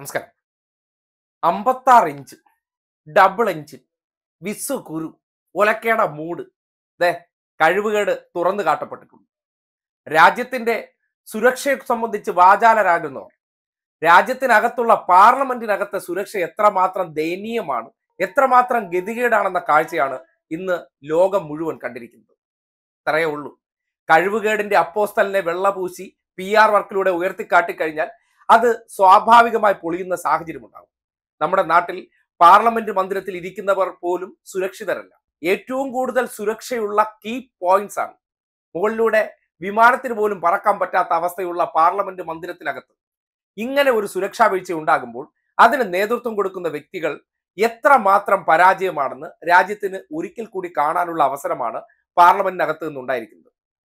നമസ്കാരം അമ്പത്താറ് inch double engine വിസ് കുരു ഒലക്കേട മൂട് ദേ കഴിവുകേട് തുറന്നു കാട്ടപ്പെട്ടിട്ടുണ്ട് രാജ്യത്തിന്റെ സുരക്ഷയെ സംബന്ധിച്ച് വാചാലരാകുന്നവർ രാജ്യത്തിനകത്തുള്ള പാർലമെന്റിനകത്തെ സുരക്ഷ എത്രമാത്രം ദയനീയമാണ് എത്രമാത്രം ഗതികേടാണെന്ന കാഴ്ചയാണ് ഇന്ന് ലോകം മുഴുവൻ കണ്ടിരിക്കുന്നത് ഇത്രയേ ഉള്ളൂ കഴിവുകേടിന്റെ അപ്പോസ്തലിനെ വെള്ളപൂശി പി ആർ വർക്കിലൂടെ ഉയർത്തിക്കാട്ടിക്കഴിഞ്ഞാൽ അത് സ്വാഭാവികമായി പൊളിയുന്ന സാഹചര്യം ഉണ്ടാകും നമ്മുടെ നാട്ടിൽ പാർലമെന്റ് മന്ദിരത്തിൽ ഇരിക്കുന്നവർ പോലും സുരക്ഷിതരല്ല ഏറ്റവും കൂടുതൽ സുരക്ഷയുള്ള കീ പോയിന്റ്സ് ആണ് മുകളിലൂടെ വിമാനത്തിന് പോലും പറക്കാൻ പറ്റാത്ത അവസ്ഥയുള്ള പാർലമെന്റ് മന്ദിരത്തിനകത്ത് ഇങ്ങനെ ഒരു സുരക്ഷാ വീഴ്ച ഉണ്ടാകുമ്പോൾ അതിന് നേതൃത്വം കൊടുക്കുന്ന വ്യക്തികൾ എത്ര മാത്രം പരാജയമാണെന്ന് രാജ്യത്തിന് ഒരിക്കൽ കൂടി കാണാനുള്ള അവസരമാണ് പാർലമെന്റിനകത്ത് നിന്നുണ്ടായിരിക്കുന്നത്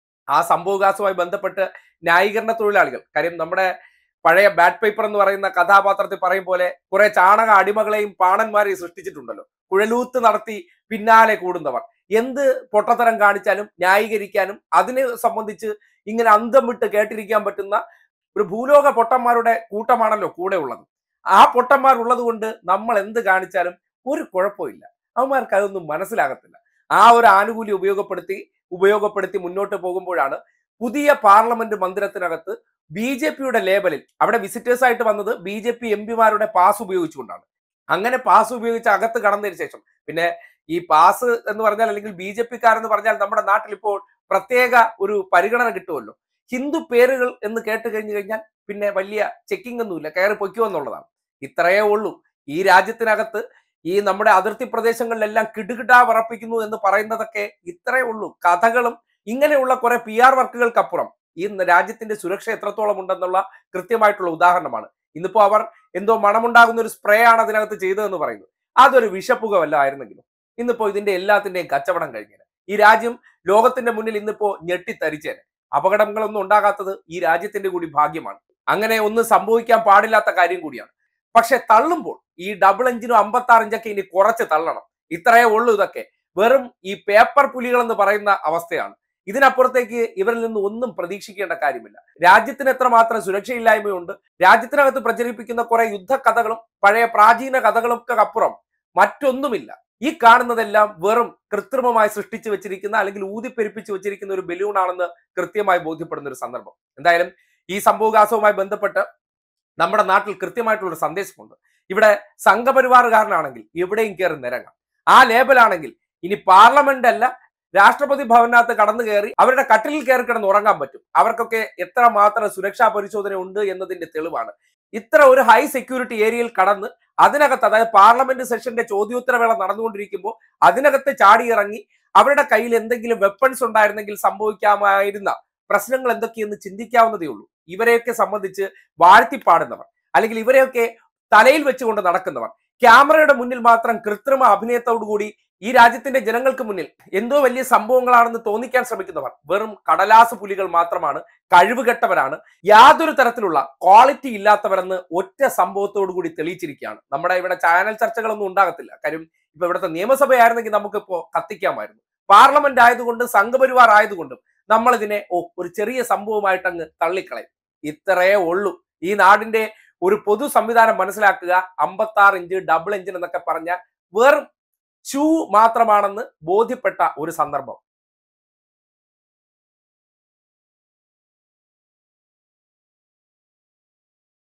ആ സംഭവവികാസവുമായി ബന്ധപ്പെട്ട് ന്യായീകരണ തൊഴിലാളികൾ കാര്യം നമ്മുടെ പഴയ ബാറ്റ് പേപ്പർ എന്ന് പറയുന്ന കഥാപാത്രത്തിൽ പറയും പോലെ കുറെ ചാണക അടിമകളെയും പാണന്മാരെയും സൃഷ്ടിച്ചിട്ടുണ്ടല്ലോ കുഴലൂത്ത് നടത്തി പിന്നാലെ കൂടുന്നവർ എന്ത് പൊട്ടത്തരം കാണിച്ചാലും ന്യായീകരിക്കാനും അതിനെ സംബന്ധിച്ച് ഇങ്ങനെ അന്തം വിട്ട് കേട്ടിരിക്കാൻ പറ്റുന്ന ഒരു ഭൂലോക പൊട്ടന്മാരുടെ കൂട്ടമാണല്ലോ കൂടെ ഉള്ളത് ആ പൊട്ടന്മാർ ഉള്ളത് കൊണ്ട് നമ്മൾ എന്ത് കാണിച്ചാലും ഒരു കുഴപ്പമില്ല അവന്മാർക്ക് അതൊന്നും മനസ്സിലാകത്തില്ല ആ ഒരു ആനുകൂല്യം ഉപയോഗപ്പെടുത്തി ഉപയോഗപ്പെടുത്തി മുന്നോട്ട് പോകുമ്പോഴാണ് പുതിയ പാർലമെന്റ് മന്ദിരത്തിനകത്ത് ബി ജെ പിയുടെ ലേബലിൽ അവിടെ വിസിറ്റേഴ്സ് ആയിട്ട് വന്നത് ബി ജെ പി എം പിമാരുടെ പാസ് ഉപയോഗിച്ചുകൊണ്ടാണ് അങ്ങനെ പാസ് ഉപയോഗിച്ച് അകത്ത് കടന്നതിന് ശേഷം പിന്നെ ഈ പാസ് എന്ന് പറഞ്ഞാൽ അല്ലെങ്കിൽ ബി ജെ പിക്കാരെന്ന് പറഞ്ഞാൽ നമ്മുടെ നാട്ടിൽ ഇപ്പോൾ പ്രത്യേക ഒരു പരിഗണന കിട്ടുമല്ലോ ഹിന്ദു പേരുകൾ എന്ന് കേട്ട് കഴിഞ്ഞു കഴിഞ്ഞാൽ പിന്നെ വലിയ ചെക്കിംഗ് ഒന്നുമില്ല കയറി പൊയ്ക്കോ എന്നുള്ളതാണ് ഇത്രയേ ഉള്ളൂ ഈ രാജ്യത്തിനകത്ത് ഈ നമ്മുടെ അതിർത്തി പ്രദേശങ്ങളിലെല്ലാം കിടുകിടാ വിറപ്പിക്കുന്നു എന്ന് പറയുന്നതൊക്കെ ഇത്രയേ ഉള്ളൂ കഥകളും ഇങ്ങനെയുള്ള കുറെ പി ആർ വർക്കുകൾക്കപ്പുറം ഈ രാജ്യത്തിന്റെ സുരക്ഷ എത്രത്തോളം ഉണ്ടെന്നുള്ള കൃത്യമായിട്ടുള്ള ഉദാഹരണമാണ് ഇന്നിപ്പോ അവർ എന്തോ മണമുണ്ടാകുന്ന ഒരു സ്പ്രേ ആണ് അതിനകത്ത് ചെയ്തതെന്ന് പറയുന്നത് അതൊരു വിഷപ്പുകമല്ല ആയിരുന്നെങ്കിലും ഇന്നിപ്പോ ഇതിന്റെ എല്ലാത്തിന്റെയും കച്ചവടം കഴിഞ്ഞേനെ ഈ രാജ്യം ലോകത്തിന്റെ മുന്നിൽ ഇന്നിപ്പോ ഞെട്ടിത്തരിച്ചേനെ അപകടങ്ങളൊന്നും ഉണ്ടാകാത്തത് ഈ രാജ്യത്തിന്റെ കൂടി ഭാഗ്യമാണ് അങ്ങനെ ഒന്നും സംഭവിക്കാൻ പാടില്ലാത്ത കാര്യം കൂടിയാണ് പക്ഷെ തള്ളുമ്പോൾ ഈ ഡബിൾ എഞ്ചിനും അമ്പത്തി ആറ് ഇഞ്ചൊക്കെ ഇനി കുറച്ച് തള്ളണം ഇത്രയേ ഉള്ളൂ ഇതൊക്കെ വെറും ഈ പേപ്പർ പുലികൾ എന്ന് പറയുന്ന അവസ്ഥയാണ് ഇതിനപ്പുറത്തേക്ക് ഇവരിൽ നിന്ന് ഒന്നും പ്രതീക്ഷിക്കേണ്ട കാര്യമില്ല രാജ്യത്തിന് എത്രമാത്രം സുരക്ഷയില്ലായ്മയുണ്ട് രാജ്യത്തിനകത്ത് പ്രചരിപ്പിക്കുന്ന കുറെ യുദ്ധകഥകളും പഴയ പ്രാചീന കഥകളൊക്കെ അപ്പുറം മറ്റൊന്നുമില്ല ഈ കാണുന്നതെല്ലാം വെറും കൃത്രിമമായി സൃഷ്ടിച്ചു വെച്ചിരിക്കുന്ന അല്ലെങ്കിൽ ഊതിപ്പെരുപ്പിച്ചു വെച്ചിരിക്കുന്ന ഒരു ബലൂണാണെന്ന് കൃത്യമായി ബോധ്യപ്പെടുന്ന ഒരു സന്ദർഭം എന്തായാലും ഈ സംഭവവികാസവുമായി ബന്ധപ്പെട്ട് നമ്മുടെ നാട്ടിൽ കൃത്യമായിട്ടുള്ള ഒരു സന്ദേശമുണ്ട് ഇവിടെ സംഘപരിവാറുകാരനാണെങ്കിൽ എവിടെയും കയറി നിരങ്ങാം ആ ലേബലാണെങ്കിൽ ഇനി പാർലമെന്റ് അല്ല രാഷ്ട്രപതി ഭവനകത്ത് കടന്നു കയറി അവരുടെ കട്ടിലിൽ കയറി കിടന്ന് ഉറങ്ങാൻ പറ്റും അവർക്കൊക്കെ എത്ര മാത്രം സുരക്ഷാ പരിശോധന ഉണ്ട് എന്നതിന്റെ തെളിവാണ് ഇത്ര ഒരു ഹൈ സെക്യൂരിറ്റി ഏരിയയിൽ കടന്ന് അതിനകത്ത് അതായത് പാർലമെന്റ് സെഷന്റെ ചോദ്യോത്തരവേള നടന്നുകൊണ്ടിരിക്കുമ്പോൾ അതിനകത്ത് ചാടിയിറങ്ങി അവരുടെ കയ്യിൽ എന്തെങ്കിലും വെപ്പൺസ് ഉണ്ടായിരുന്നെങ്കിൽ സംഭവിക്കാമായിരുന്ന പ്രശ്നങ്ങൾ എന്തൊക്കെയെന്ന് ചിന്തിക്കാവുന്നതേ ഉള്ളൂ ഇവരെയൊക്കെ സംബന്ധിച്ച് വാഴ്ത്തിപ്പാടുന്നവർ അല്ലെങ്കിൽ ഇവരെയൊക്കെ തലയിൽ വെച്ചുകൊണ്ട് നടക്കുന്നവർ ക്യാമറയുടെ മുന്നിൽ മാത്രം കൃത്രിമ അഭിനയത്തോടുകൂടി ഈ രാജ്യത്തിന്റെ ജനങ്ങൾക്ക് മുന്നിൽ എന്തോ വലിയ സംഭവങ്ങളാണെന്ന് തോന്നിക്കാൻ ശ്രമിക്കുന്നവർ വെറും കടലാസ് പുലികൾ മാത്രമാണ് കഴിവുകെട്ടവരാണ് യാതൊരു തരത്തിലുള്ള ക്വാളിറ്റി ഇല്ലാത്തവരെന്ന് ഒറ്റ സംഭവത്തോടു കൂടി തെളിയിച്ചിരിക്കുകയാണ് നമ്മുടെ ഇവിടെ ചാനൽ ചർച്ചകളൊന്നും ഉണ്ടാകത്തില്ല കാര്യം ഇപ്പൊ ഇവിടുത്തെ നിയമസഭയായിരുന്നെങ്കിൽ നമുക്കിപ്പോ കത്തിക്കാമായിരുന്നു പാർലമെന്റ് ആയതുകൊണ്ടും സംഘപരിവാർ ആയതുകൊണ്ടും നമ്മൾ ഇതിനെ ഓ ഒരു ചെറിയ സംഭവമായിട്ട് അങ്ങ് തള്ളിക്കളയും ഇത്രയേ ഉള്ളൂ ഈ നാടിന്റെ ഒരു പൊതു സംവിധാനം മനസ്സിലാക്കുക അമ്പത്തി ആറ് ഇഞ്ച് ഡബിൾ എഞ്ചിൻ എന്നൊക്കെ പറഞ്ഞാൽ വെറും ഷൂ മാത്രമാണെന്ന് ബോധ്യപ്പെട്ട ഒരു സന്ദർഭം